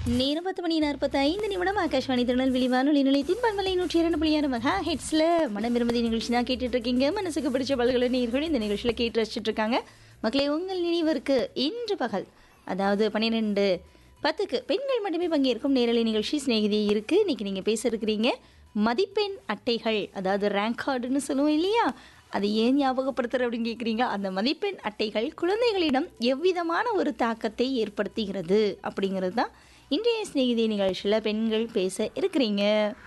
நேரம் பத்து மணி நாற்பத்தி ஐந்து நிமிடம் ஆகாஷ்வாணி திருநெல்வேலி வானொலி நிலையத்தின் பன்மலை நூற்றி இரண்டு புள்ளியான மெகா ஹெட்ஸில் மனமிருமதி நிகழ்ச்சி தான் கேட்டுட்டு இருக்கீங்க மனசுக்கு பிடிச்ச பல்கலை நீர்கள் இந்த நிகழ்ச்சியில் கேட்டு ரசிச்சுட்டு இருக்காங்க மக்களே உங்கள் நினைவிற்கு இன்று பகல் அதாவது பன்னிரெண்டு பத்துக்கு பெண்கள் மட்டுமே பங்கேற்கும் நேரலை நிகழ்ச்சி சிநேகிதி இருக்குது இன்னைக்கு நீங்கள் பேச இருக்கிறீங்க மதிப்பெண் அட்டைகள் அதாவது ரேங்க் கார்டுன்னு சொல்லுவோம் இல்லையா அது ஏன் ஞாபகப்படுத்துற அப்படின்னு கேட்குறீங்க அந்த மதிப்பெண் அட்டைகள் குழந்தைகளிடம் எவ்விதமான ஒரு தாக்கத்தை ஏற்படுத்துகிறது அப்படிங்கிறது தான் இன்றைய சிநேகிதி நிகழ்ச்சியில் பெண்கள் பேச இருக்கிறீங்க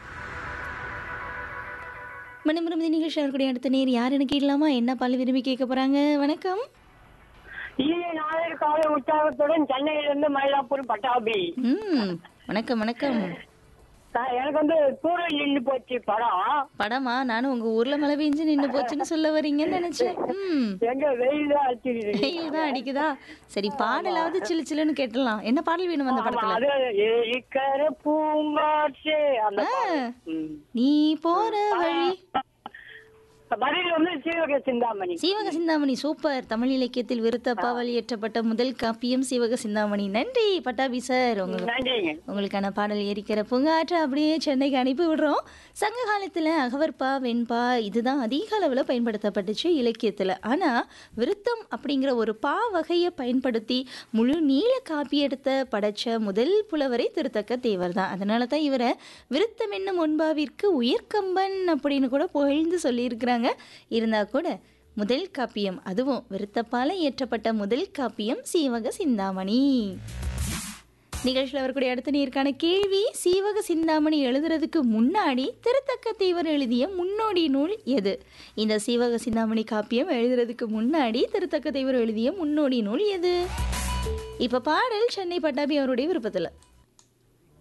மணிமிருமதி நிகழ்ச்சி இருக்கக்கூடிய அடுத்த நேர் யாருன்னு கேட்கலாமா என்ன பால் விரும்பி கேட்க போகிறாங்க வணக்கம் இனிய நாளைய காலை உற்சாகத்துடன் சென்னையிலிருந்து மயிலாப்பூர் பட்டாபி ம் வணக்கம் வணக்கம் நான் எனக்கு வந்து தூரல் நின்று போச்சு படம் படமா நானும் உங்க ஊர்ல மழை பெஞ்சு நின்று போச்சுன்னு சொல்ல வரீங்கன்னு நினைச்சேன் ம் எங்க வெயில் தான் அடிச்சுக்குது வெயில் தான் அடிக்குதா சரி பாடலாவது சிலு சிலுன்னு கேட்டலாம் என்ன பாடல் வேணும் அந்த ஆமா, படத்துல அது ஏரிக்கரை பூங்காற்றே அந்த பாடல். ம். நீ போற வழி பதில் வந்து சீவக சிந்தாமணி சீவக சிந்தாமணி சூப்பர் தமிழ் இலக்கியத்தில் விருத்தப்பாவால் இயற்றப்பட்ட முதல் காப்பியம் சீவக சிந்தாமணி நன்றி பட்டாபி சார் உங்களுக்கு நன்றிங்க உங்களுக்கான பாடல் ஏறிக்கிற பூங்காற்றை அப்படியே சென்னைக்கு அனுப்பி விடுறோம் சங்க காலத்தில் அகவற்பா வெண்பா இதுதான் அதிக அளவில் பயன்படுத்தப்பட்டுச்சு இலக்கியத்தில் ஆனால் விருத்தம் அப்படிங்கிற ஒரு பா வகையை பயன்படுத்தி முழு நீள காப்பியெடுத்த படைச்ச முதல் புலவரை திருத்தக்க தேவர் தான் அதனால தான் இவரை விருத்தம் என்னும் முன்பாவிற்கு உயர்கம்பன் அப்படின்னு கூட புகழ்ந்து சொல்லியிருக்கிறாங்க இருந்தால் கூட முதல் காப்பியம் அதுவும் விருத்தப்பால இயற்றப்பட்ட முதல் காப்பியம் சீவக சிந்தாமணி நிகழ்ச்சியில் வரக்கூடிய அடுத்த நேருக்கான கேள்வி சீவக சிந்தாமணி எழுதுறதுக்கு முன்னாடி திருத்தக்க தேவர் எழுதிய முன்னோடி நூல் எது இந்த சீவக சிந்தாமணி காப்பியம் எழுதுறதுக்கு முன்னாடி திருத்தக்க தேவர் எழுதிய முன்னோடி நூல் எது இப்போ பாடல் சென்னை பட்டாபி அவருடைய விருப்பத்தில்